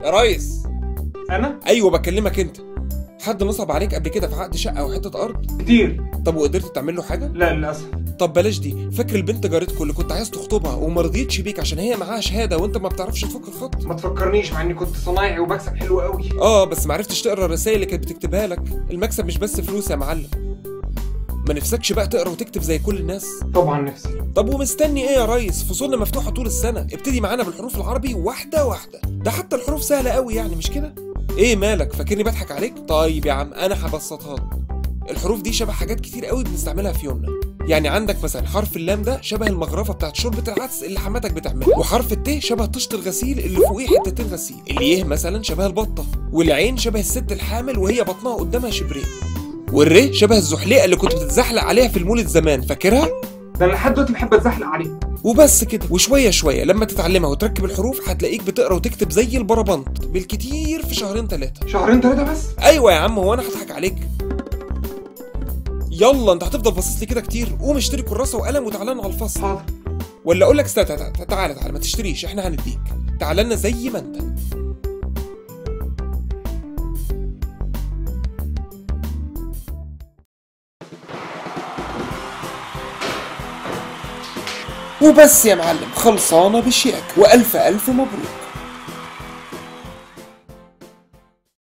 يا ريس انا ايوه بكلمك انت حد نصب عليك قبل كده في عقد شقه او حته ارض كتير طب وقدرت تعمل له حاجه لا للاسف طب بلاش دي فاكر البنت جارتكم اللي كنت عايز تخطبها وما رضيتش بيك عشان هي معاها شهاده وانت ما بتعرفش تفك الخط ما تفكرنيش مع اني كنت صنايعي وبكسب حلو قوي اه بس ما عرفتش تقرا الرسائل اللي كانت بتكتبها لك المكسب مش بس فلوس يا معلم ما نفسكش بقى تقرا وتكتب زي كل الناس طبعا نفسي طب ومستني ايه يا ريس فصولنا مفتوحه طول السنه ابتدي معانا بالحروف العربي واحده واحده ده حتى الحروف سهله قوي يعني مش كده ايه مالك فاكرني بضحك عليك طيب يا عم انا هبسطها لك الحروف دي شبه حاجات كتير قوي بنستعملها في يومنا يعني عندك مثلا حرف اللام ده شبه المغرفه بتاعت شوربه العدس اللي حماتك بتعملها وحرف الت شبه طشت الغسيل اللي فوقيه حتتين غسيل اليه مثلا شبه البطه والعين شبه الست الحامل وهي بطنها قدامها شبرين والر شبه الزحليقه اللي كنت بتتزحلق عليها في المولد زمان فاكرها ده انا لحد دلوقتي بحب اتزحلق عليه وبس كده وشويه شويه لما تتعلمها وتركب الحروف هتلاقيك بتقرا وتكتب زي البربنط بالكتير في شهرين ثلاثه شهرين ثلاثه بس ايوه يا عم هو انا هضحك عليك يلا انت هتفضل باصص لي كده كتير قوم اشتري كراسه وقلم وتعالى لنا على الفصل حاضر ولا اقول لك استنى تعالى تعالى تعالى ما تشتريش احنا هنديك تعالى لنا زي ما انت وبس يا معلم خلصانه بشياك والف الف مبروك